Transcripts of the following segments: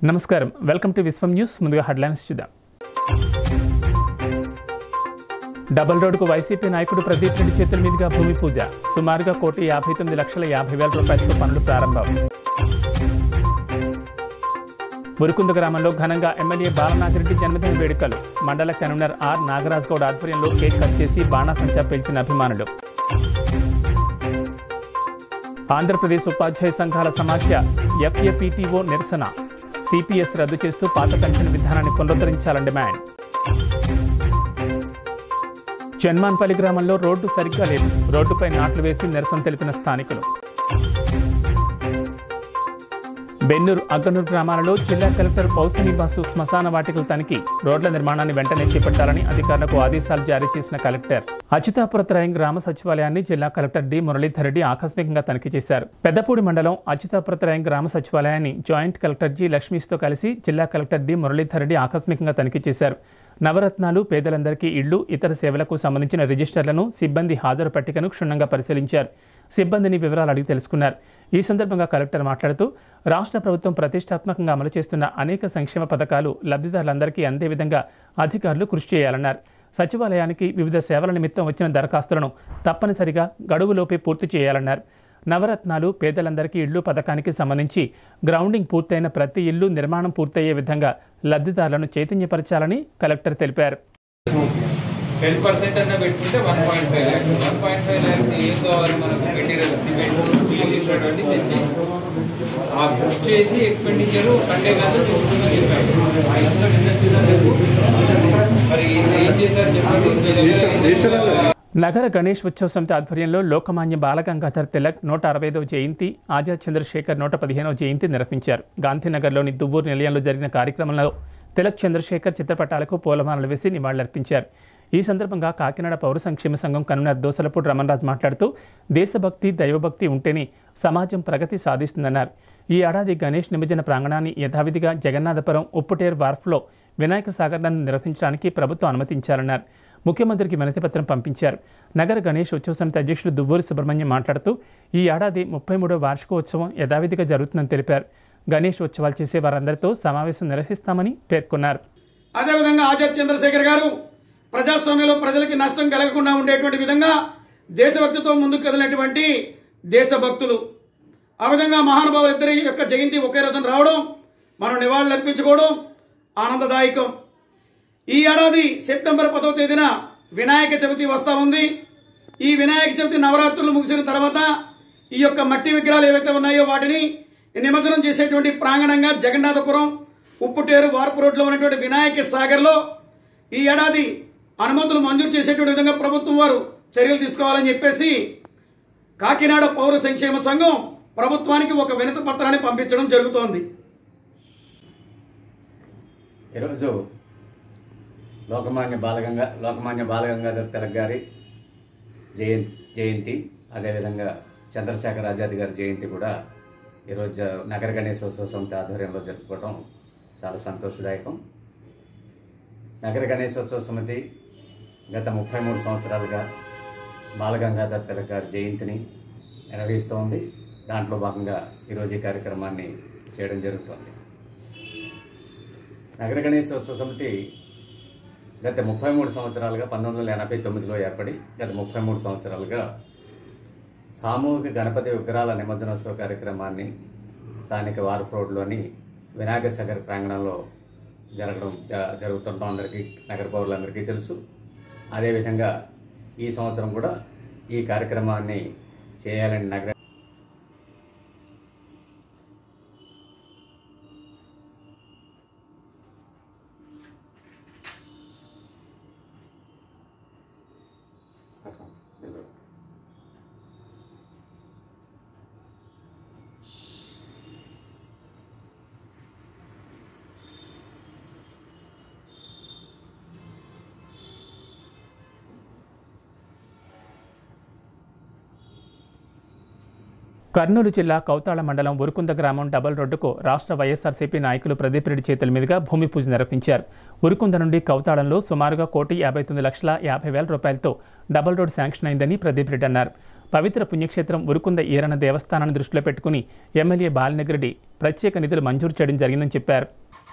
నమస్కారం welcome to Vishwam news ముందుగా headlines చూద్దాం డబల్ రోడ్డుకు వైసీపీ నాయకుడు ప్రదీప్ రెడ్డి చేతుల మీదుగా భూమి పూజ సుమారుగా కోటి యాభై తొమ్మిది లక్షల యాభై వేల రూపాయలతో పనులు ప్రారంభం మురుకుంద గ్రామంలో ఘనంగా ఎమ్మెల్యే బాలనాగిరెడ్డి జన్మదిన వేడుకలు మండల కన్వీనర్ ఆర్ నాగరాజ్ గౌడ్ ఆధ్వర్యంలో కేక్ కట్ చేసి బాణాసంచా పేల్చిన అభిమానులు ఆంధ్రప్రదేశ్ ఉపాధ్యాయ సంఘాల సమాఖ్య ఎఫ్ఏపీటీఓ నిరసన సిపిఎస్ రద్దు చేస్తూ పాత పెన్షన్ విధానాన్ని పునరుద్ధరించాలని డిమాండ్ జన్మాన్పల్లి గ్రామంలో రోడ్డు సరిగ్గా లేదు రోడ్డుపై నాట్లు వేసి నిరసన తెలిపిన స్థానికులు బెన్నూరు అగ్గనూరు గ్రామాలలో జిల్లా కలెక్టర్ పౌసని బాసు శ్మశాన వాటికలు తనిఖీ రోడ్ల నిర్మాణాన్ని వెంటనే చేపట్టాలని అధికారులకు ఆదేశాలు జారీ చేసిన కలెక్టర్ అచితాపురత్రయం గ్రామ సచివాలయాన్ని జిల్లా కలెక్టర్ డి మురళీధర్ రెడ్డి ఆకస్మికంగా తనిఖీ చేశారు పెద్దపూడి మండలం అచితాపురత్రయం గ్రామ సచివాలయాన్ని జాయింట్ కలెక్టర్ జి లక్ష్మీస్తో కలిసి జిల్లా కలెక్టర్ డి మురళీధర్ రెడ్డి ఆకస్మికంగా తనిఖీ చేశారు నవరత్నాలు పేదలందరికీ ఇళ్లు ఇతర సేవలకు సంబంధించిన రిజిస్టర్లను సిబ్బంది హాజరు పట్టికను క్షుణ్ణంగా పరిశీలించారు సిబ్బందిని వివరాలు అడిగి తెలుసుకున్నారు ఈ సందర్భంగా కలెక్టర్ మాట్లాడుతూ రాష్ట్ర ప్రభుత్వం ప్రతిష్టాత్మకంగా అమలు చేస్తున్న అనేక సంక్షేమ పథకాలు లబ్ధిదారులందరికీ అందే విధంగా అధికారులు కృషి చేయాలన్నారు సచివాలయానికి వివిధ సేవల నిమిత్తం వచ్చిన దరఖాస్తులను తప్పనిసరిగా గడువులోపే పూర్తి చేయాలన్నారు నవరత్నాలు పేదలందరికీ ఇళ్లు పథకానికి సంబంధించి గ్రౌండింగ్ పూర్తయిన ప్రతి ఇల్లు నిర్మాణం పూర్తయ్యే విధంగా లబ్ధిదారులను చైతన్యపరచాలని కలెక్టర్ తెలిపారు టెన్ పర్సెంట్ అన్న పెట్టుకుంటే one point five lakhs one point five lakhs ఏం కావాలి మనకు మెటీరియల్ సిమెంట్ స్టీల్ ఇటువంటి తెచ్చి ఆ బుక్ చేసి ఎక్స్పెండిచర్ కంటే కాదు చూసుకున్నా చెప్పాడు ఆ ఇంట్లో నిన్న చిన్న మరి ఏం చేశారు చెప్పండి మీ దగ్గర నగర గణేష్ ఉత్సవ సమితి ఆధ్వర్యంలో లోకమాన్య బాలగంగాధర్ తిలక్ నూట అరవైదవ జయంతి ఆజాద్ చంద్రశేఖర్ నూట పదిహేనవ జయంతి నిర్వహించారు గాంధీనగర్లోని దువ్వూరు నిలయంలో జరిగిన కార్యక్రమంలో తిలక్ చంద్రశేఖర్ చిత్రపటాలకు పూలమాలలు వేసి నివాళులర్పించారు ఈ సందర్భంగా కాకినాడ పౌర సంక్షేమ సంఘం కన్వీనర్ దోసలపూడి రమణరాజ్ మాట్లాడుతూ దేశభక్తి దైవభక్తి ఉంటేనే సమాజం ప్రగతి సాధిస్తుందన్నారు ఈ ఏడాది గణేష్ నిమజ్జన ప్రాంగణాన్ని యథావిధిగా జగన్నాథపురం ఉప్పుటేర్ వార్ఫ్లో వినాయక సాగర్లను నిర్వహించడానికి ప్రభుత్వం అనుమతించారన్నారు ముఖ్యమంత్రికి వినతిపత్రం పంపించారు నగర గణేష్ ఉత్సవ సమితి అధ్యక్షులు దువ్వూరి సుబ్రహ్మణ్యం మాట్లాడుతూ ఈ ఏడాది ముప్పై మూడో వార్షికోత్సవం యథావిధిగా జరుగుతుందని తెలిపారు గణేష్ ఉత్సవాలు చేసే వారందరితో సమావేశం నిర్వహిస్తామని పేర్కొన్నారు అదేవిధంగా ఆజాద్ చంద్రశేఖర్ గారు ప్రజాస్వామ్యంలో ప్రజలకి నష్టం కలగకుండా ఉండేటువంటి విధంగా దేశభక్తితో ముందుకు కదిలినటువంటి దేశభక్తులు ఆ విధంగా మహానుభావులు ఇద్దరి యొక్క జయంతి ఒకే రోజున రావడం మనం నివాళులు అర్పించుకోవడం ఆనందదాయకం ఈ ఏడాది సెప్టెంబర్ పదవ తేదీన వినాయక చవితి వస్తూ ఉంది ఈ వినాయక చవితి నవరాత్రులు ముగిసిన తర్వాత ఈ యొక్క మట్టి విగ్రహాలు ఏవైతే ఉన్నాయో వాటిని నిమజ్జనం చేసేటువంటి ప్రాంగణంగా జగన్నాథపురం ఉప్పుటేరు వార్పు రోడ్లో ఉన్నటువంటి వినాయక సాగర్లో ఈ ఏడాది అనుమతులు మంజూరు చేసేటువంటి విధంగా ప్రభుత్వం వారు చర్యలు తీసుకోవాలని చెప్పేసి కాకినాడ పౌర సంక్షేమ సంఘం ప్రభుత్వానికి ఒక వినతి పత్రాన్ని పంపించడం జరుగుతోంది ఈరోజు లోకమాన్య బాలగంగా లోకమాన్య బాలగంగాధర్ తిలక్ గారి జయంతి జయంతి అదేవిధంగా చంద్రశేఖర్ ఆజాద్ గారి జయంతి కూడా ఈరోజు జ- నగర గణేశోత్సవ సమితి ఆధ్వర్యంలో జరుపుకోవడం చాలా సంతోషదాయకం నగర గణేశోత్సవ సమితి గత ముప్పై మూడు సంవత్సరాలుగా బాలగంగాధర్ తిలక్ గారి జయంతిని నిర్వహిస్తూ ఉంది దాంట్లో భాగంగా ఈరోజు ఈ కార్యక్రమాన్ని చేయడం జరుగుతోంది నగర గణేశోత్సవ సమితి గత ముప్పై మూడు సంవత్సరాలుగా పంతొమ్మిది వందల ఎనభై తొమ్మిదిలో ఏర్పడి గత ముప్పై మూడు సంవత్సరాలుగా సామూహిక గణపతి విగ్రహాల నిమజ్జనోత్సవ కార్యక్రమాన్ని స్థానిక వార్ఫ్ రోడ్లోని వినాయక సాగర్ ప్రాంగణంలో జరగడం జ- జరుగుతుండడం అందరికీ నగర పౌరులందరికీ తెలుసు అదేవిధంగా ఈ సంవత్సరం కూడా ఈ కార్యక్రమాన్ని చేయాలని నగర కర్నూలు జిల్లా కౌతాళ మండలం ఉరుకుంద గ్రామం డబల్ రోడ్డుకు రాష్ట్ర వైఎస్ఆర్సీపీ నాయకులు ప్రదీప్ రెడ్డి చేతుల మీదుగా భూమి పూజ నిర్వహించారు ఉరుకుంద నుండి కౌతాళంలో సుమారుగా కోటి యాభై తొమ్మిది లక్షల యాభై వేల రూపాయలతో డబల్ రోడ్ శాంక్షన్ అయిందని ప్రదీప్ రెడ్డి అన్నారు పవిత్ర పుణ్యక్షేత్రం ఉరుకుంద ఈరన్న దేవస్థానాన్ని దృష్టిలో పెట్టుకుని ఎమ్మెల్యే బాలినగరెడ్డి ప్రత్యేక నిధులు మంజూరు చేయడం జరిగిందని చెప్పారు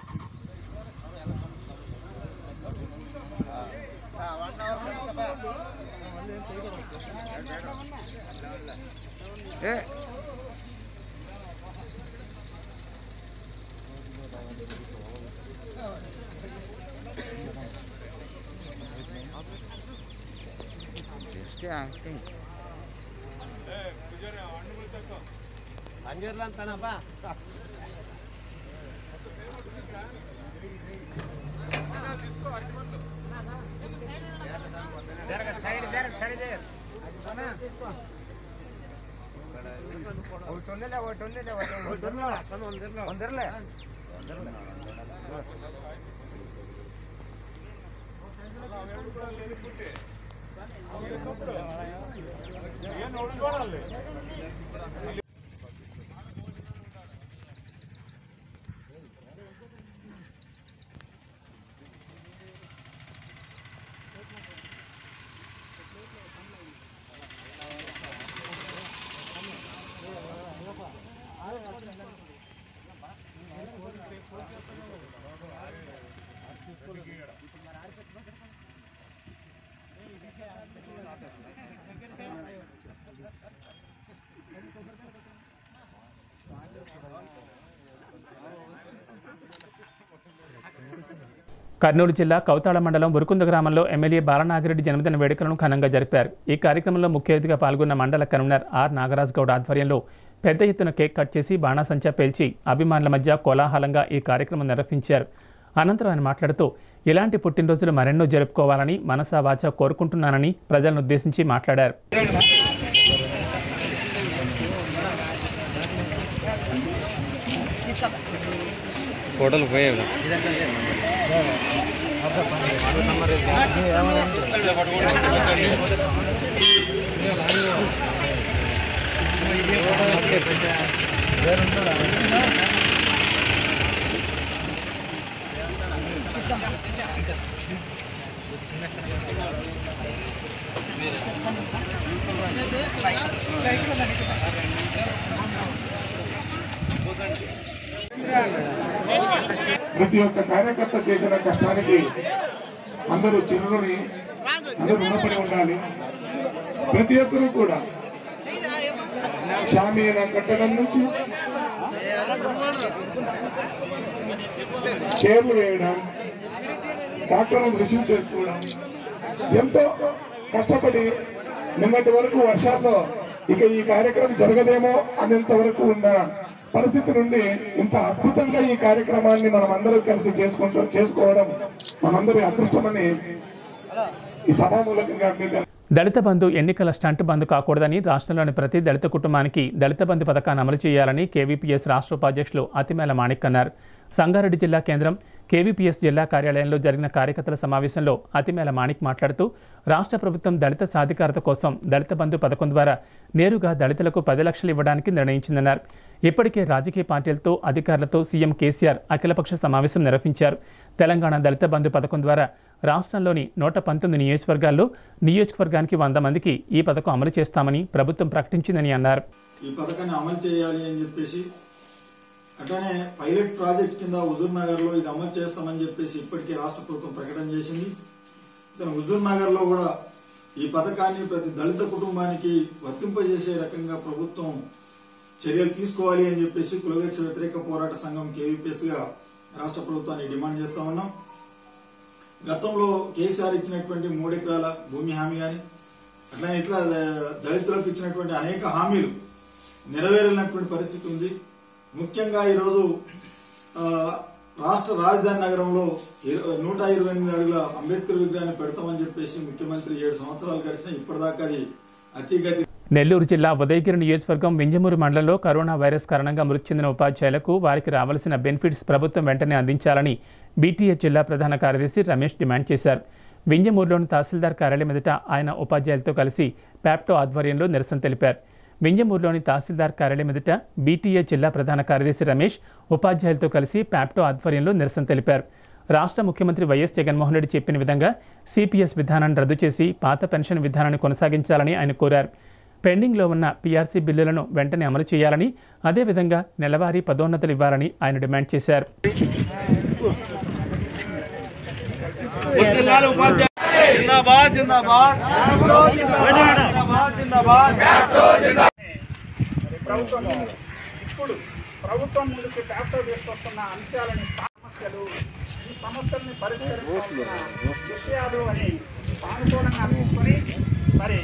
కర్నూలు జిల్లా కౌతాళ మండలం ఉరుకుంద గ్రామంలో ఎమ్మెల్యే బాలనాగిరెడ్డి జన్మదిన వేడుకలను ఘనంగా జరిపారు ఈ కార్యక్రమంలో ముఖ్య అతిథిగా పాల్గొన్న మండల కన్వీనర్ ఆర్ నాగరాజ్ గౌడ్ ఆధ్వర్యంలో పెద్ద ఎత్తున కేక్ కట్ చేసి బాణాసంచా పేల్చి అభిమానుల మధ్య కోలాహలంగా ఈ కార్యక్రమం నిర్వహించారు అనంతరం ఆయన మాట్లాడుతూ ఇలాంటి పుట్టినరోజులు మరెన్నో జరుపుకోవాలని మనసా వాచా కోరుకుంటున్నానని ప్రజలను ఉద్దేశించి మాట్లాడారు ఫోటోలు పోయాయి ప్రతి ఒక్క కార్యకర్త చేసిన కష్టానికి అందరూ చిరుని అందరూ రుణపడి ఉండాలి ప్రతి ఒక్కరూ కూడా షామీన కట్టడం నుంచి చైర్లు వేయడం డాక్టర్లను రిసీవ్ చేసుకోవడం ఎంతో కష్టపడి నిన్నటి వరకు వర్షాల్లో ఇక ఈ కార్యక్రమం జరగదేమో అనేంత వరకు ఉన్న పరిస్థితి నుండి ఇంత అద్భుతంగా ఈ కార్యక్రమాన్ని మనం అందరూ కలిసి చేసుకుంటూ చేసుకోవడం మనందరి అదృష్టమని ఈ సభామూలకంగా మీకు దళిత బంధు ఎన్నికల స్టంట్ బంద్ కాకూడదని రాష్ట్రంలోని ప్రతి దళిత కుటుంబానికి దళిత బంధు పథకాన్ని అమలు చేయాలని కేవీపీఎస్ రాష్ట్ర ఉపాధ్యక్షులు అతిమేల మాణిక్ అన్నారు సంగారెడ్డి జిల్లా కేంద్రం కేవీపీఎస్ జిల్లా కార్యాలయంలో జరిగిన కార్యకర్తల సమావేశంలో అతిమేల మాణిక్ మాట్లాడుతూ రాష్ట్ర ప్రభుత్వం దళిత సాధికారత కోసం దళిత బంధు పథకం ద్వారా నేరుగా దళితులకు పది లక్షలు ఇవ్వడానికి నిర్ణయించిందన్నారు ఇప్పటికే రాజకీయ పార్టీలతో అధికారులతో సీఎం కేసీఆర్ అఖిలపక్ష సమావేశం నిర్వహించారు తెలంగాణ దళిత బంధు పథకం ద్వారా రాష్ట్రంలోని నూట పంతొమ్మిది నియోజకవర్గాల్లో నియోజకవర్గానికి వంద మందికి ఈ పథకం అమలు చేస్తామని ప్రభుత్వం ప్రకటించిందని అన్నారు ఈ పథకాన్ని అమలు చేయాలి అని చెప్పేసి అట్లానే పైలట్ ప్రాజెక్ట్ కింద హుజూర్ నగర్ లో ఇది అమలు చేస్తామని చెప్పేసి ఇప్పటికే రాష్ట్ర ప్రభుత్వం ప్రకటన చేసింది కానీ హుజూర్ నగర్ లో కూడా ఈ పథకాన్ని ప్రతి దళిత కుటుంబానికి వర్తింపజేసే రకంగా ప్రభుత్వం చర్యలు తీసుకోవాలి అని చెప్పేసి కులవేక్ష వ్యతిరేక పోరాట సంఘం కేవీపీఎస్ గా రాష్ట్ర ప్రభుత్వాన్ని డిమాండ్ చేస్తా ఉన్నాం గతంలో కేసీఆర్ ఇచ్చినటువంటి మూడెకరాల భూమి హామీ కానీ అట్లానే ఇట్లా ద- దళితులకు ఇచ్చినటువంటి అనేక హామీలు నెరవేరినటువంటి పరిస్థితి ఉంది ముఖ్యంగా ఈరోజు ఆ, రాష్ట్ర రాజధాని నగరంలో ఇర- నూట ఇరవై ఎనిమిది అడుగుల అంబేద్కర్ విగ్రహాన్ని పెడతామని చెప్పేసి ముఖ్యమంత్రి ఏడు సంవత్సరాలు గడిచినా ఇప్పటిదాకా అది అతిగతి నెల్లూరు జిల్లా ఉదయగిరి నియోజకవర్గం వింజమూరు మండలంలో కరోనా వైరస్ కారణంగా మృతి చెందిన ఉపాధ్యాయులకు వారికి రావాల్సిన బెనిఫిట్స్ ప్రభుత్వం వెంటనే అందించాలని బీటీఏ జిల్లా ప్రధాన కార్యదర్శి రమేష్ డిమాండ్ చేశారు వింజమూరులోని తహసీల్దార్ కార్యాలయం ఎదుట ఆయన ఉపాధ్యాయులతో కలిసి ప్యాప్టో ఆధ్వర్యంలో నిరసన తెలిపారు వింజమూరులోని తహసీల్దార్ కార్యాలయం ఎదుట బీటీఏ జిల్లా ప్రధాన కార్యదర్శి రమేష్ ఉపాధ్యాయులతో కలిసి ప్యాప్టో ఆధ్వర్యంలో నిరసన తెలిపారు రాష్ట్ర ముఖ్యమంత్రి వైఎస్ జగన్మోహన్ రెడ్డి చెప్పిన విధంగా సిపిఎస్ విధానాన్ని రద్దు చేసి పాత పెన్షన్ విధానాన్ని కొనసాగించాలని ఆయన కోరారు పెండింగ్లో ఉన్న పీఆర్సీ బిల్లులను వెంటనే అమలు చేయాలని అదేవిధంగా నెలవారీ పదోన్నతులు ఇవ్వాలని ఆయన డిమాండ్ చేశారు ప్రభుత్వం ఇప్పుడు ప్రభుత్వం ముందుకు క్యాపిటల్ తీసుకొస్తున్న అంశాలని సమస్యలు ఈ సమస్యల్ని పరిష్కరించాల్సిన విషయాలు అని సానుకూలంగా తీసుకొని మరి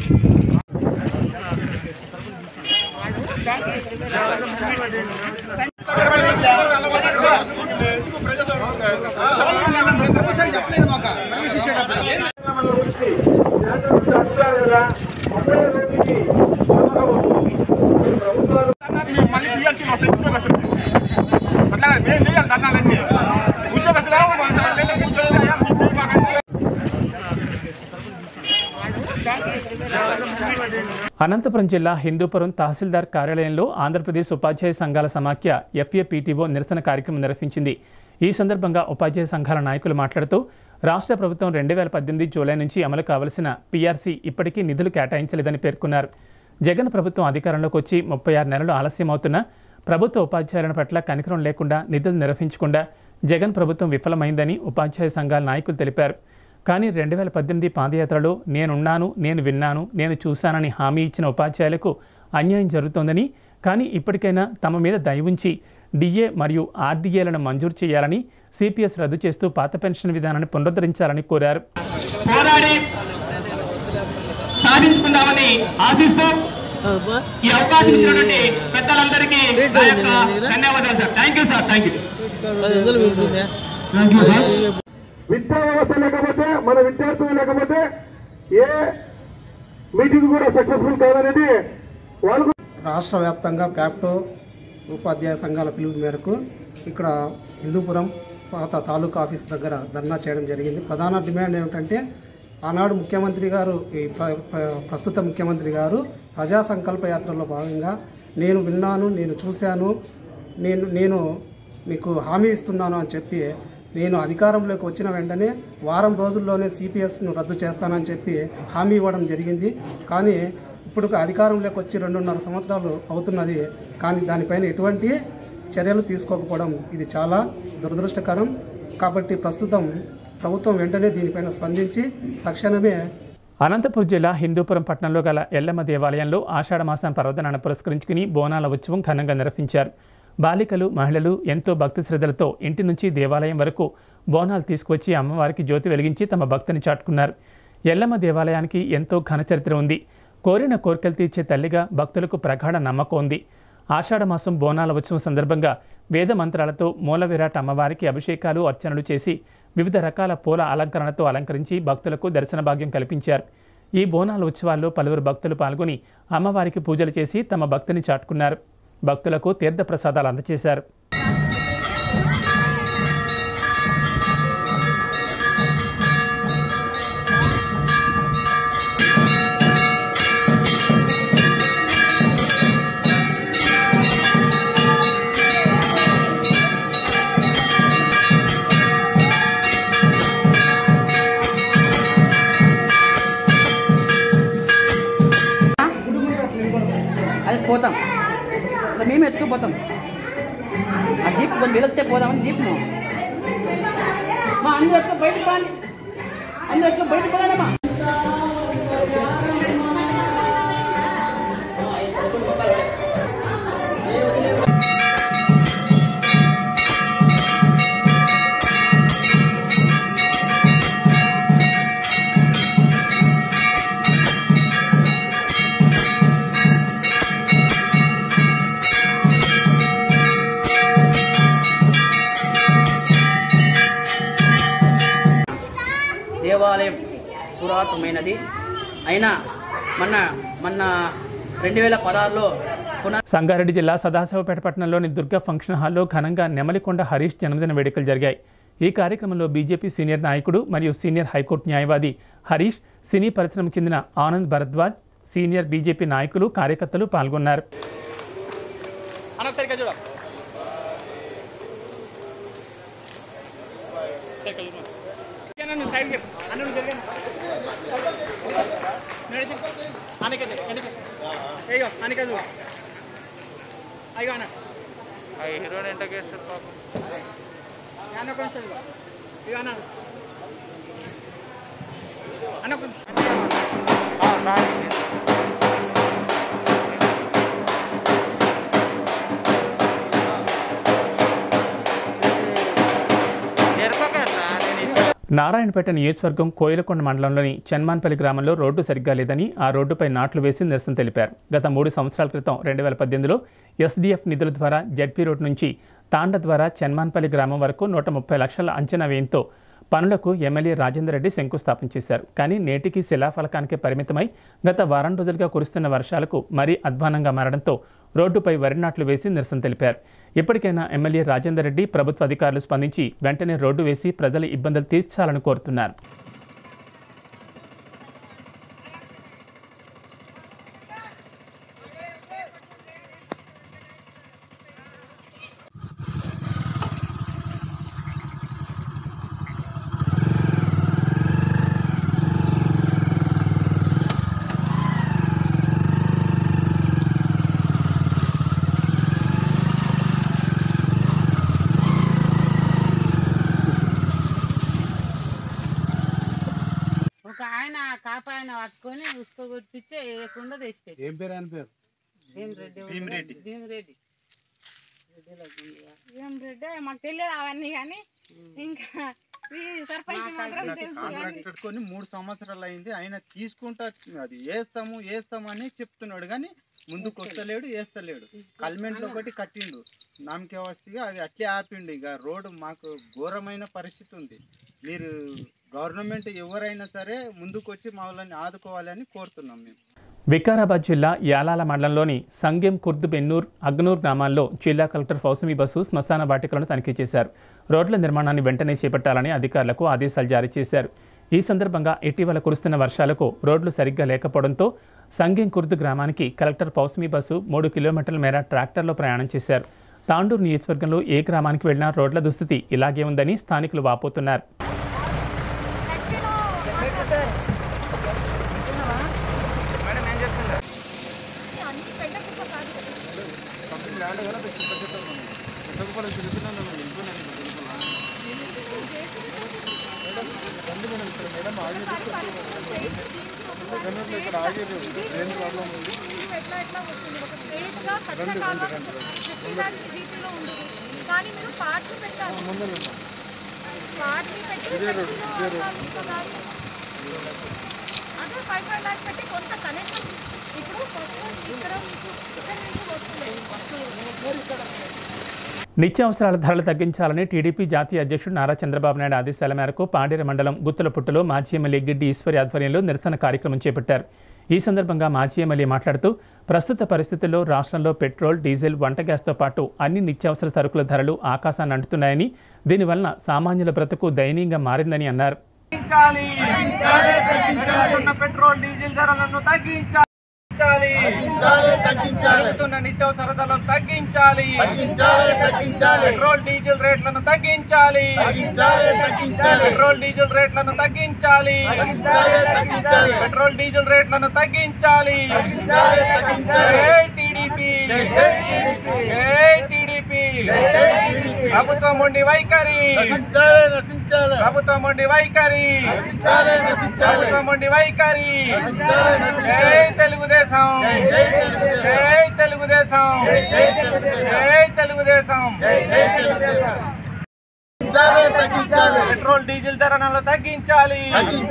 మళ్ళీ పిఆర్సీ వస్తాయి ఉద్యోగస్తులు అట్లా మేము చేయాలి ధర్నాలన్నీ ఉద్యోగస్తులు కూర్చోలేదు అనంతపురం జిల్లా హిందూపురం తహసీల్దార్ కార్యాలయంలో ఆంధ్రప్రదేశ్ ఉపాధ్యాయ సంఘాల సమాఖ్య ఎఫ్ఏపీటీఓ నిరసన కార్యక్రమం నిర్వహించింది ఈ సందర్భంగా ఉపాధ్యాయ సంఘాల నాయకులు మాట్లాడుతూ రాష్ట్ర ప్రభుత్వం రెండు వేల పద్దెనిమిది జూలై నుంచి అమలు కావలసిన పీఆర్సీ ఇప్పటికీ నిధులు కేటాయించలేదని పేర్కొన్నారు జగన్ ప్రభుత్వం అధికారంలోకి వచ్చి ముప్పై ఆరు నెలలు ఆలస్యమవుతున్నా ప్రభుత్వ ఉపాధ్యాయుల పట్ల కనికరం లేకుండా నిధులు నిర్వహించకుండా జగన్ ప్రభుత్వం విఫలమైందని ఉపాధ్యాయ సంఘాల నాయకులు తెలిపారు కానీ రెండు వేల పద్దెనిమిది పాదయాత్రలో నేనున్నాను నేను విన్నాను నేను చూశానని హామీ ఇచ్చిన ఉపాధ్యాయులకు అన్యాయం జరుగుతోందని కానీ ఇప్పటికైనా తమ మీద దయ ఉంచి డిఏ మరియు ఆర్డీఏలను మంజూరు చేయాలని సిపిఎస్ రద్దు చేస్తూ పాత పెన్షన్ విధానాన్ని పునరుద్ధరించాలని కోరారు పోరాడి సాధించుకుందామని ఆశిస్తూ ఈ అవకాశం ఇచ్చినటువంటి పెద్దలందరికీ నా యొక్క ధన్యవాదాలు sir thank you sir thank you thank you sir విద్యా వ్యవస్థ లేకపోతే మన విద్యార్థులు లేకపోతే ఏ మీటింగ్ కూడా సక్సెస్ఫుల్ కాదనేది వాళ్ళు రాష్ట్ర వ్యాప్తంగా ప్యాప్టో ఉపాధ్యాయ సంఘాల పిలుపు మేరకు ఇక్కడ హిందూపురం పాత తాలూకా ఆఫీస్ దగ్గర ధర్నా చేయడం జరిగింది ప్రధాన డిమాండ్ ఏమిటంటే ఆనాడు ముఖ్యమంత్రి గారు ఈ ప్ర- ప్ర- ప్రస్తుత ముఖ్యమంత్రి గారు ప్రజా సంకల్ప యాత్రలో భాగంగా నేను విన్నాను నేను చూశాను నేను నేను మీకు హామీ ఇస్తున్నాను అని చెప్పి నేను అధికారంలోకి వచ్చిన వెంటనే వారం రోజుల్లోనే సిపిఎస్ను రద్దు చేస్తానని చెప్పి హామీ ఇవ్వడం జరిగింది కానీ ఇప్పుడు అధికారంలోకి వచ్చి రెండున్నర సంవత్సరాలు అవుతున్నది కానీ దానిపైన ఎటువంటి చర్యలు తీసుకోకపోవడం ఇది చాలా దురదృష్టకరం కాబట్టి ప్రస్తుతం ప్రభుత్వం వెంటనే దీనిపైన స్పందించి తక్షణమే అనంతపురం జిల్లా హిందూపురం పట్టణంలో గల ఎల్లమ్మ దేవాలయంలో ఆషాఢమాసం పర్వదినాన్ని పురస్కరించుకుని బోనాల ఉత్సవం ఘనంగా నిర్వహించారు బాలికలు మహిళలు ఎంతో భక్తి శ్రద్ధలతో ఇంటి నుంచి దేవాలయం వరకు బోనాలు తీసుకువచ్చి అమ్మవారికి జ్యోతి వెలిగించి తమ భక్తిని చాటుకున్నారు ఎల్లమ్మ దేవాలయానికి ఎంతో ఘన చరిత్ర ఉంది కోరిన కోరికలు తీర్చే తల్లిగా భక్తులకు ప్రగాఢ నమ్మకం ఉంది ఆషాఢమాసం బోనాల ఉత్సవం సందర్భంగా వేద మంత్రాలతో మూల విరాట్ అమ్మవారికి అభిషేకాలు అర్చనలు చేసి వివిధ రకాల పూల అలంకరణతో అలంకరించి భక్తులకు దర్శన భాగ్యం కల్పించారు ఈ బోనాల ఉత్సవాల్లో పలువురు భక్తులు పాల్గొని అమ్మవారికి పూజలు చేసి తమ భక్తిని చాటుకున్నారు భక్తులకు తీర్థ ప్రసాదాలు అందజేశారు అది పోతాం అది మేము ఎత్తుకుపోతాం ఆ జీప్ కొంచెం వెలిగితే పోదామని జీప్ మా అందరూ ఎత్తుకు బయటకు పోండి అందరూ ఎత్తుకు బయటకు పోరాడమ్మా దేవాలయం పురాతనమైనది అయినా మొన్న మొన్న రెండు వేల పదహారులో పునః సంగారెడ్డి జిల్లా సదాశివపేట పట్టణంలోని దుర్గా ఫంక్షన్ హాల్లో ఘనంగా నెమలికొండ హరీష్ జన్మదిన వేడుకలు జరిగాయి ఈ కార్యక్రమంలో బీజేపీ సీనియర్ నాయకుడు మరియు సీనియర్ హైకోర్టు న్యాయవాది హరీష్ సినీ పరిశ్రమకు చెందిన ఆనంద్ భరద్వాజ్ సీనియర్ బీజేపీ నాయకులు కార్యకర్తలు పాల్గొన్నారు అనొకసారి చూడ సైడ్ అన్న జరిగాను అయ్యో అనిక చూడు అయ్యో అన్న హీరోని ఎంటకి వేస్తారు పాపం అన్న కొంచెం ఇగో. ఇగో అన్న అన్న కొంచెం నారాయణపేట నియోజకవర్గం కోయిలకొండ మండలంలోని చెన్మాన్పల్లి గ్రామంలో రోడ్డు సరిగ్గా లేదని ఆ రోడ్డుపై నాట్లు వేసి నిరసన తెలిపారు గత మూడు సంవత్సరాల క్రితం రెండు వేల పద్దెనిమిదిలో ఎస్డీఎఫ్ నిధుల ద్వారా జడ్పీ రోడ్ నుంచి తాండ ద్వారా చెన్మాన్పల్లి గ్రామం వరకు నూట ముప్పై లక్షల అంచనా వ్యయంతో పనులకు ఎమ్మెల్యే రాజేందర్ రెడ్డి శంకుస్థాపన చేశారు కానీ నేటికి శిలాఫలకానికే పరిమితమై గత వారం రోజులుగా కురుస్తున్న వర్షాలకు మరీ అధ్వానంగా మారడంతో రోడ్డుపై వరి నాట్లు వేసి నిరసన తెలిపారు ఇప్పటికైనా ఎమ్మెల్యే రాజేందర్ రెడ్డి ప్రభుత్వ అధికారులు స్పందించి వెంటనే రోడ్డు వేసి ప్రజల ఇబ్బందులు తీర్చాలని కోరుతున్నారు ఒక ఆయన కాపాయన పట్టుకొని ఉసుక కొట్టించి వేయకుండా తెచ్చిపెట్టి ఏం పేరు ఆయన పేరు భీమరెడ్డి భీమిరెడ్డి. భీమరెడ్డి ఏం రెడ్డి మాకు తెలియదు అవన్నీ కానీ ఇంకా ఈ సర్పంచ్ మాత్రం తెలుసు కానీ కాంట్రాక్ట్ పెట్టుకొని మూడు సంవత్సరాలు అయింది ఆయన తీసుకుంటా అది వేస్తాము వేస్తాము అని చెప్తున్నాడు కానీ ముందుకు వస్తలేడు వేస్తలేడు కల్మెంట్లో ఒకటి కట్టిండు నామకే వస్తగా అది అట్లే ఆపిండు ఇక రోడ్డు మాకు ఘోరమైన పరిస్థితి ఉంది మీరు గవర్నమెంట్ ఎవరైనా సరే ముందుకు వచ్చి మమ్మల్ని ఆదుకోవాలని కోరుతున్నాం మేము వికారాబాద్ జిల్లా యాలాల మండలంలోని సంగెం కుర్దు బెన్నూర్ అగ్నూర్ గ్రామాల్లో జిల్లా కలెక్టర్ ఫౌసమి బస్సు శ్మశాన వాటికలను తనిఖీ చేశారు రోడ్ల నిర్మాణాన్ని వెంటనే చేపట్టాలని అధికారులకు ఆదేశాలు జారీ చేశారు ఈ సందర్భంగా ఇటీవల కురుస్తున్న వర్షాలకు రోడ్లు సరిగ్గా లేకపోవడంతో సంగెం కుర్దు గ్రామానికి కలెక్టర్ పౌసమి బస్సు మూడు కిలోమీటర్ల మేర ట్రాక్టర్లో ప్రయాణం చేశారు తాండూరు నియోజకవర్గంలో ఏ గ్రామానికి వెళ్ళినా రోడ్ల దుస్థితి ఇలాగే ఉందని స్థానికులు వాపోతున్నారు అన్ని పెద్ద కుప్ప కాదు కదా. ల్యాండ్ కదా పెద్ద చెట్టు ఉంది. పెద్ద కుప్పలు తిరుగుతున్నాను నేను వెళ్ళిపోయినాను ఇక్కడ వెళ్ళిపోయినా. రండి మేడం ఇక్కడ మేడం ఆగి జనరల్ ఇక్కడ ఆగేది ట్రైన్ ప్రాబ్లం ఉంది నీరు ఎట్లా ఎట్లా వస్తుంది ఒక స్ట్రైట్ గా కచ్చ రండి, కాలువ రండి, రండి. చెప్పడానికి జీపీలో ఉండదు కానీ మీరు పార్ట్స్ పెట్టాలి ముందర ఉన్నా. పార్ట్స్ పెట్టి ఇదే రోడ్, ఇదే రోడ్. అట్లా ఇంకా కాదు. అదే ఫైవ్ ఫైవ్ ల్యాక్స్ పెట్టి కొంత కనీసం ఇప్పుడు ఫస్ట్ ఇక్కడ మీకు ఇక్కడ నుంచి వస్తుంది నిత్యావసరాల ధరలు తగ్గించాలని టీడీపీ జాతీయ అధ్యక్షుడు నారా చంద్రబాబు నాయుడు ఆదేశాల మేరకు పాడేరు మండలం గుత్తులపుట్టులో మాజీ ఎమ్మెల్యే గిడ్డి ఈశ్వరి ఆధ్వర్యంలో నిరసన కార్యక్రమం చేపట్టారు ఈ సందర్భంగా మాజీ ఎమ్మెల్యే మాట్లాడుతూ ప్రస్తుత పరిస్థితుల్లో రాష్ట్రంలో పెట్రోల్ డీజిల్ వంట గ్యాస్తో పాటు అన్ని నిత్యావసర సరుకుల ధరలు ఆకాశాన్ని అంటున్నాయని దీనివలన సామాన్యుల బ్రతుకు దయనీయంగా మారిందని అన్నారు తగ్గించాలి పెరుగుతున్న పెట్రోల్ డీజిల్ ధరలను తగ్గించాలి పెరుగుతున్న నిత్యావసర ధరలను తగ్గించాలి పెట్రోల్ డీజిల్ రేట్లను తగ్గించాలి పెట్రోల్ డీజిల్ రేట్లను తగ్గించాలి పెట్రోల్ డీజిల్ రేట్లను తగ్గించాలి జై టీడీపీ జై టీడీపీ ప్రభుత్వం ఉండి వైఖరి ప్రభుత్వం ఉండి వైఖరి ప్రభుత్వం ఉండి వైఖరి జై తెలుగుదేశం జై తెలుగుదేశం జై తెలుగుదేశం పెట్రోల్ డీజిల్ ధరలను తగ్గించాలి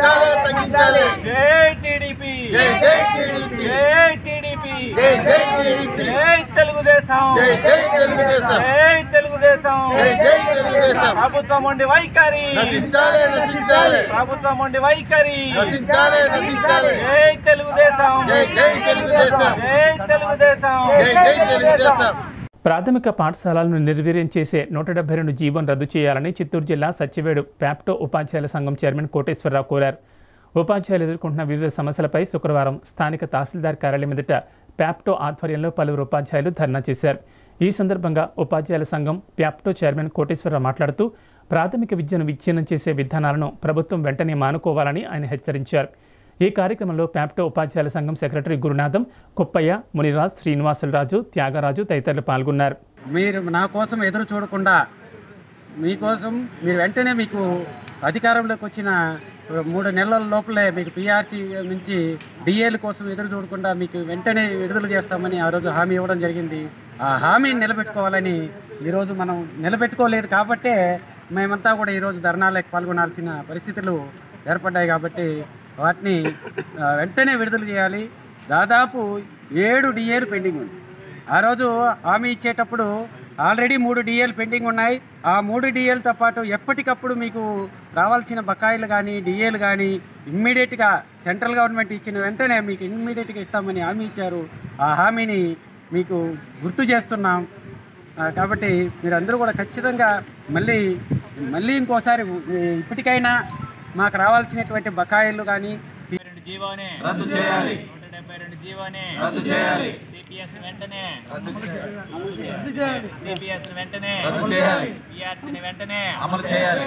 జై టీడీపీ జై టీడీపీ జై తెలుగుదేశం జై తెలుగుదేశం ప్రభుత్వం ఉండి వైఖరి ప్రభుత్వం ఉండి వైఖరి జై తెలుగుదేశం జై తెలుగుదేశం ప్రాథమిక పాఠశాలలను నిర్వీర్యం చేసే నూట డెబ్బై రెండు జీవోను రద్దు చేయాలని చిత్తూరు జిల్లా సత్యవేడు ప్యాప్టో ఉపాధ్యాయుల సంఘం చైర్మన్ కోటేశ్వరరావు కోరారు ఉపాధ్యాయులు ఎదుర్కొంటున్న వివిధ సమస్యలపై శుక్రవారం స్థానిక తహసీల్దార్ కార్యాలయం ఎదుట ప్యాప్టో ఆధ్వర్యంలో పలువురు ఉపాధ్యాయులు ధర్నా చేశారు ఈ సందర్భంగా ఉపాధ్యాయుల సంఘం ప్యాప్టో చైర్మన్ కోటేశ్వరరావు మాట్లాడుతూ ప్రాథమిక విద్యను విచ్ఛిన్నం చేసే విధానాలను ప్రభుత్వం వెంటనే మానుకోవాలని ఆయన హెచ్చరించారు ఈ కార్యక్రమంలో ప్యాప్టో ఉపాధ్యాయుల సంఘం సెక్రటరీ గురునాథం కుప్పయ్య మునిరాజ్ శ్రీనివాసులరాజు త్యాగరాజు తదితరులు పాల్గొన్నారు మీరు నా కోసం ఎదురు చూడకుండా మీకోసం మీరు వెంటనే మీకు అధికారంలోకి వచ్చిన మూడు నెలల లోపలే మీకు పిఆర్సీ నుంచి డిఏల కోసం ఎదురు చూడకుండా మీకు వెంటనే విడుదల చేస్తామని ఆ రోజు హామీ ఇవ్వడం జరిగింది ఆ హామీని నిలబెట్టుకోవాలని ఈరోజు మనం నిలబెట్టుకోలేదు కాబట్టే మేమంతా కూడా ఈరోజు ధర్నాలకు పాల్గొనాల్సిన పరిస్థితులు ఏర్పడ్డాయి కాబట్టి వాటిని ఆ, వెంటనే విడుదల చేయాలి దాదాపు ఏడు డిఏలు పెండింగ్ ఉంది ఆ రోజు హామీ ఇచ్చేటప్పుడు ఆల్రెడీ మూడు డిఏలు పెండింగ్ ఉన్నాయి ఆ మూడు డిఏలతో పాటు ఎప్పటికప్పుడు మీకు రావాల్సిన బకాయిలు కానీ డిఏలు కానీ ఇమ్మీడియట్గా సెంట్రల్ గవర్నమెంట్ ఇచ్చిన వెంటనే మీకు ఇమ్మీడియట్గా ఇస్తామని హామీ ఇచ్చారు ఆ హామీని మీకు గుర్తు చేస్తున్నాం ఆ, కాబట్టి మీరందరూ కూడా ఖచ్చితంగా మళ్ళీ మళ్ళీ ఇంకోసారి ఇప్పటికైనా మాకు రావాల్సినటువంటి బకాయిలు కానీ జీవోని రద్దు చేయాలి. నూట డెబ్బై రెండు జీవోని రద్దు చేయాలి. సిపిఎస్ వెంటనే రద్దు చేయాలి. రద్దు చేయాలి సిపిఎస్ వెంటనే రద్దు చేయాలి. పిఆర్సీని వెంటనే అమలు చేయాలి.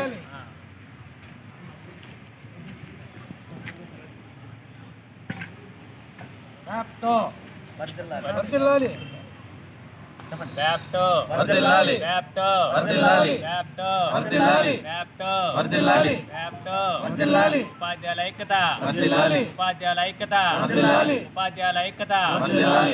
ర్యాప్టో వర్దిల్లాలి ర్యాప్టో వర్ధిల్లాలి. ర్యాప్టో వర్ధిల్లాలి. ర్యాప్టో వర్ధిల్లాలి. ర్యాప్టో వర్ధిల్లాలి. ర్యాప్టో వర్ధిల్లాలి. ఉపాధ్యాయుల ఐక్యత వర్ధిల్లాలి. ఉపాధ్యాయుల ఐక్యత వర్ధిల్లాలి. ఉపాధ్యాయుల ఐక్యత వర్ధిల్లాలి.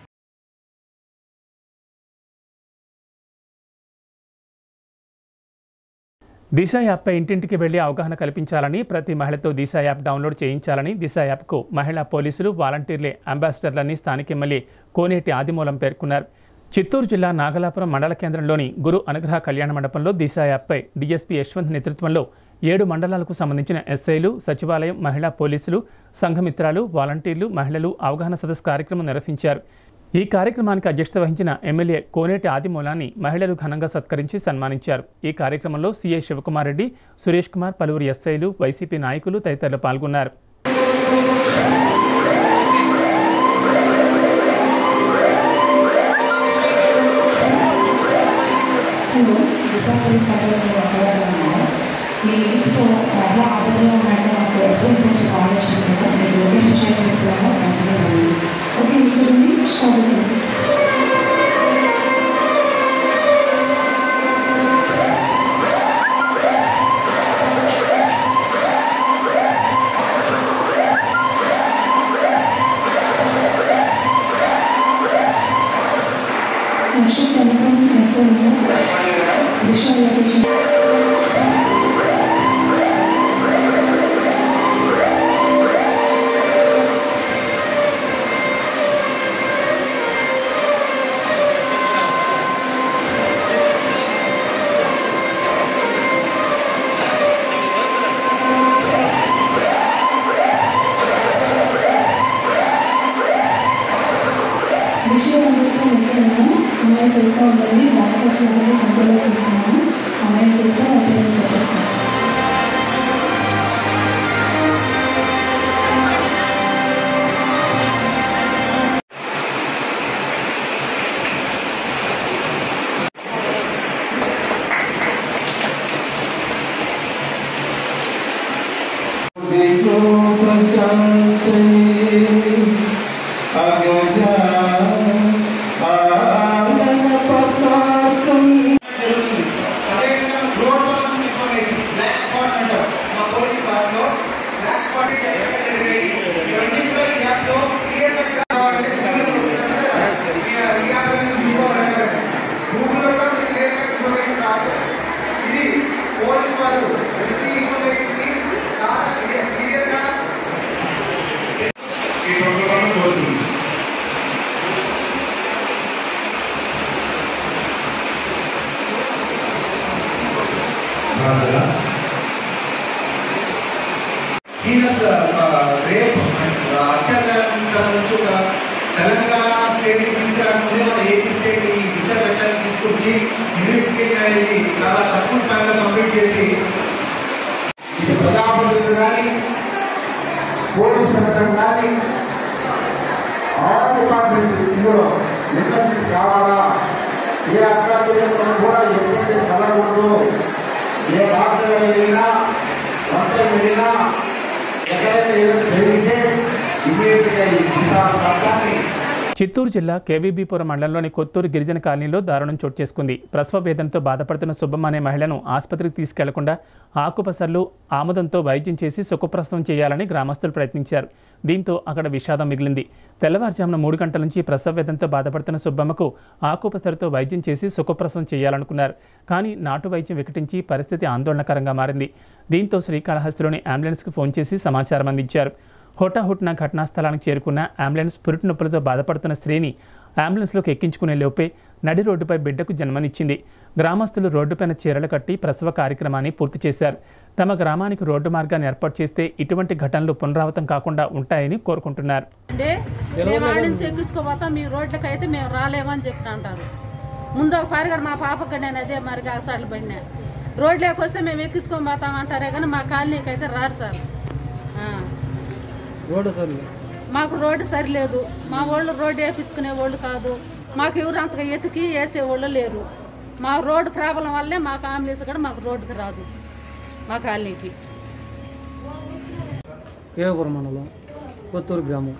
దిశ యాప్పై ఇంటింటికి వెళ్లి అవగాహన కల్పించాలని ప్రతి మహిళతో దిశ యాప్ డౌన్లోడ్ చేయించాలని దిశ యాప్కు మహిళా పోలీసులు వాలంటీర్లే అంబాసిడర్లని స్థానిక ఎమ్మెల్యే కోనేటి ఆదిమూలం పేర్కొన్నారు చిత్తూరు జిల్లా నాగలాపురం మండల కేంద్రంలోని గురు అనుగ్రహ కళ్యాణ మండపంలో దిశ యాప్పై డీఎస్పీ యశ్వంత్ నేతృత్వంలో ఏడు మండలాలకు సంబంధించిన ఎస్ఐలు సచివాలయం మహిళా పోలీసులు సంఘమిత్రాలు వాలంటీర్లు మహిళలు అవగాహన సదస్సు కార్యక్రమం నిర్వహించారు ఈ కార్యక్రమానికి అధ్యక్షత వహించిన ఎమ్మెల్యే కోనేటి ఆదిమూలాన్ని మహిళలు ఘనంగా సత్కరించి సన్మానించారు ఈ కార్యక్రమంలో సీఐ శివకుమార్ రెడ్డి సురేష్ కుమార్ పలువురు ఎస్ఐలు వైసీపీ నాయకులు తదితరులు పాల్గొన్నారు హలో విశాఖపట్నం సభలో మాట్లాడుతున్నాను మీ ఇంట్లో మహిళా ఆపదలో ఉన్నట్టు మాకు ఎస్ఎస్ నుంచి కాల్ వచ్చినప్పుడు మీరు లొకేషన్ షేర్ చేస్తున్నాను వెంటనే రండి ఓకే ఈశ్వరుని స్టార్ట్ నెక్స్ట్ టెలిఫోన్ ఎస్ఎంలో విషయం లొకేషన్ విషయం లొకేషన్ ఎస్ఎంలో అమ్మాయి సెల్ఫోన్ ఉందని డాక్టర్స్ అనేది కంట్రోల్లో చూస్తున్నాను అమ్మాయి సెల్ఫోన్ అప్లై చేస్తాను హీనస్ రేప్ అత్యాచారానికి సంబంధించి ఒక తెలంగాణ స్టేట్ తీసుకురాకముందే మన ఏపీ స్టేట్ ఈ దిశ చట్టాన్ని తీసుకొచ్చి ఇన్వెస్టిగేషన్ అనేది చాలా తక్కువ స్థాయిలో కంప్లీట్ చేసి ఇటు ప్రజాప్రతినిధులు కానీ పోలీస్ చట్టం కానీ ఆల్ డిపార్ట్మెంట్ ఇందులో ఇంటర్నెట్ కావాలా ఏ అక్రమ కూడా ఎటువంటి కలగకూడదు ఏ డాక్టర్ వెళ్ళినా డాక్టర్ వెళ్ళినా ఎక్కడైనా ఏదైనా జరిగితే చిత్తూరు జిల్లా కేవీబీపురం మండలంలోని కొత్తూరు గిరిజన కాలనీలో దారుణం చోటు చేసుకుంది ప్రసవ వేదనతో బాధపడుతున్న సుబ్బమ్మ అనే మహిళను ఆసుపత్రికి తీసుకెళ్లకుండా ఆకుపసర్లు ఆముదంతో వైద్యం చేసి సుఖప్రసవం చేయాలని గ్రామస్తులు ప్రయత్నించారు దీంతో అక్కడ విషాదం మిగిలింది తెల్లవారుజామున మూడు గంటల నుంచి ప్రసవ వేదనతో బాధపడుతున్న సుబ్బమ్మకు ఆకుపసరితో వైద్యం చేసి సుఖప్రసవం చేయాలనుకున్నారు కానీ నాటు వైద్యం వికటించి పరిస్థితి ఆందోళనకరంగా మారింది దీంతో శ్రీకాళహస్తిలోని అంబులెన్స్కి ఫోన్ చేసి సమాచారం అందించారు హోటాహుట్న ఘటనా స్థలానికి చేరుకున్న అంబులెన్స్ పురిటి నొప్పులతో బాధపడుతున్న స్త్రీని అంబులెన్స్లోకి ఎక్కించుకునే లోపే నడి రోడ్డుపై బిడ్డకు జన్మనిచ్చింది గ్రామస్తులు రోడ్డుపైన చీరలు కట్టి ప్రసవ కార్యక్రమాన్ని పూర్తి చేశారు తమ గ్రామానికి రోడ్డు మార్గాన్ని ఏర్పాటు చేస్తే ఇటువంటి ఘటనలు పునరావృతం కాకుండా ఉంటాయని కోరుకుంటున్నారు అంటే మేము ఆడ నుంచి ఎక్కించుకోపోతాం మీ రోడ్లకి అయితే మేము రాలేమని చెప్పి అంటారు ముందు ఒక పరిగడ మా పాపకి నేను అదే మరి అసార్లు పడినా రోడ్లోకి వస్తే మేము ఎక్కించుకొని పోతాం అంటారే కానీ మా కాలనీకి అయితే రారు సార్ ఆ. రోడ్డు సర్లే మాకు రోడ్డు సరిలేదు మా వాళ్ళు రోడ్డు వేపించుకునే వాళ్ళు కాదు మాకు ఎవరు అంతగా ఎతికి వేసే వాళ్ళు లేరు మా రోడ్డు ప్రాబ్లం వల్లే మాకు అంబులెన్స్ కూడా మాకు రోడ్డుకి రాదు మా కాలనీకి కేవపురం మండలం కొత్తూరు గ్రామం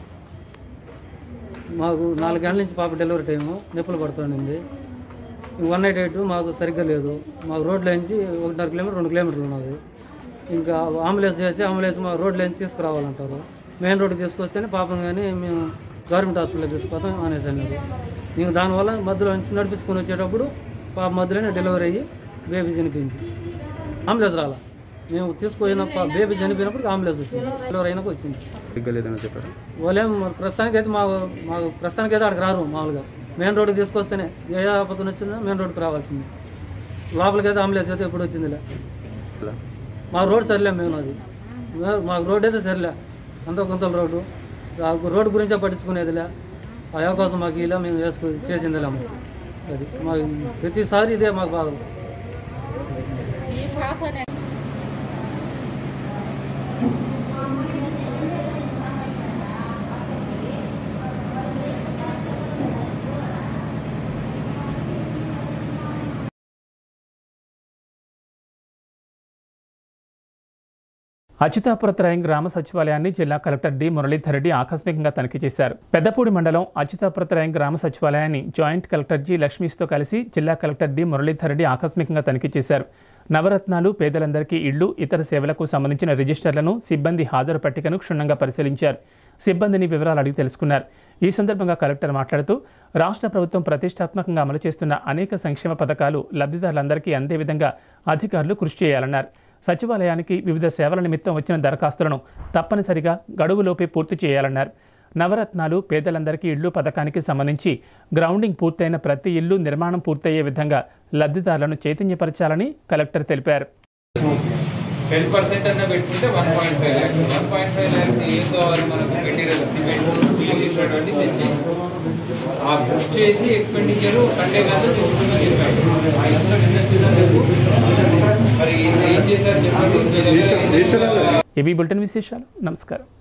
మాకు నాలుగు గంటల నుంచి పాప డెలివరీ టైము నొప్పులు పడుతుండింది వన్ నైట్ ఎయిట్ మాకు సరిగ్గా లేదు మాకు రోడ్లో నుంచి ఒకటిన్నర కిలోమీటర్ రెండు కిలోమీటర్లు ఉన్నది ఇంకా అంబులెన్స్ చేసి అంబులెన్స్ మా రోడ్లో నుంచి తీసుకురావాలంటారు మెయిన్ రోడ్కి తీసుకొస్తేనే పాపం కానీ మేము గవర్నమెంట్ హాస్పిటల్కి తీసుకుపోతాం అనేసి అన్నారు ఇంక దానివల్ల మధ్యలో నుంచి నడిపించుకొని వచ్చేటప్పుడు పాప మధ్యలోనే డెలివరీ అయ్యి బేబీ చనిపోయింది అంబులెన్స్ రాలా మేము తీసుకుపోయిన పా- బేబీ చనిపోయినప్పుడు అంబులెన్స్ వచ్చింది డెలివరీ అయినాక వచ్చింది సిగ్గలేదని చెప్పారు వాళ్ళేం ప్రస్తుతానికి అయితే మా మాకు ప్రస్తుతానికి అయితే అక్కడికి రారు మామూలుగా మెయిన్ రోడ్కి తీసుకొస్తేనే ఏ ఆపత్తున వచ్చిందో మెయిన్ రోడ్కి రావాల్సింది లోపలికి అయితే అంబులెన్స్ అయితే ఎప్పుడు వచ్చిందిలే మా రోడ్ సరిలే మేము అది మే- మాకు రోడ్ అయితే సరిలే అంతా గుంతల రోడ్డు ఆ రోడ్డు గురించే పట్టించుకునేదిలే ఆ అవకాశం మాకు ఇలా మేము వేసుకు చేసిందిలే మాకు. అది మాకు ప్రతిసారి ఇదే మాకు బాధ ఈ పాపనే అచితాపురత్రయం గ్రామ సచివాలయాన్ని జిల్లా కలెక్టర్ డి మురళీధర్ రెడ్డి ఆకస్మికంగా తనిఖీ చేశారు పెద్దపూడి మండలం అచితాపురత్రయం గ్రామ సచివాలయాన్ని జాయింట్ కలెక్టర్ జి లక్ష్మీస్తో కలిసి జిల్లా కలెక్టర్ డి మురళీధర్ రెడ్డి ఆకస్మికంగా తనిఖీ చేశారు నవరత్నాలు పేదలందరికీ ఇళ్లు ఇతర సేవలకు సంబంధించిన రిజిస్టర్లను సిబ్బంది హాజరు పట్టికను క్షుణ్ణంగా పరిశీలించారు సిబ్బందిని వివరాలు అడిగి తెలుసుకున్నారు ఈ సందర్భంగా కలెక్టర్ మాట్లాడుతూ రాష్ట్ర ప్రభుత్వం ప్రతిష్టాత్మకంగా అమలు చేస్తున్న అనేక సంక్షేమ పథకాలు లబ్ధిదారులందరికీ అందే విధంగా అధికారులు కృషి చేయాలన్నారు సచివాలయానికి వివిధ సేవల నిమిత్తం వచ్చిన దరఖాస్తులను తప్పనిసరిగా గడువులోపే పూర్తి చేయాలన్నారు నవరత్నాలు పేదలందరికీ ఇళ్లు పథకానికి సంబంధించి గ్రౌండింగ్ పూర్తయిన ప్రతి ఇల్లు నిర్మాణం పూర్తయ్యే విధంగా లబ్ధిదారులను చైతన్యపరచాలని కలెక్టర్ తెలిపారు టెన్ పర్సెంట్ అన్న పెట్టుకుంటే one point five lakhs one point five lakhs ఏం కావాలి మనకు మెటీరియల్ సిమెంట్ స్టీల్ ఇటువంటి తెచ్చి ఆ బుక్ చేసి ఎక్స్పెండిచర్ కంటే కాదు చూసుకుని చెప్పాడు ఆ ఇంట్లో నిన్న చిన్నందుకు మరి ఏం చేశారు చెప్పండి మీ దగ్గర ఏం చేశారు? ఇవి బులెటిన్ విశేషాలు నమస్కారం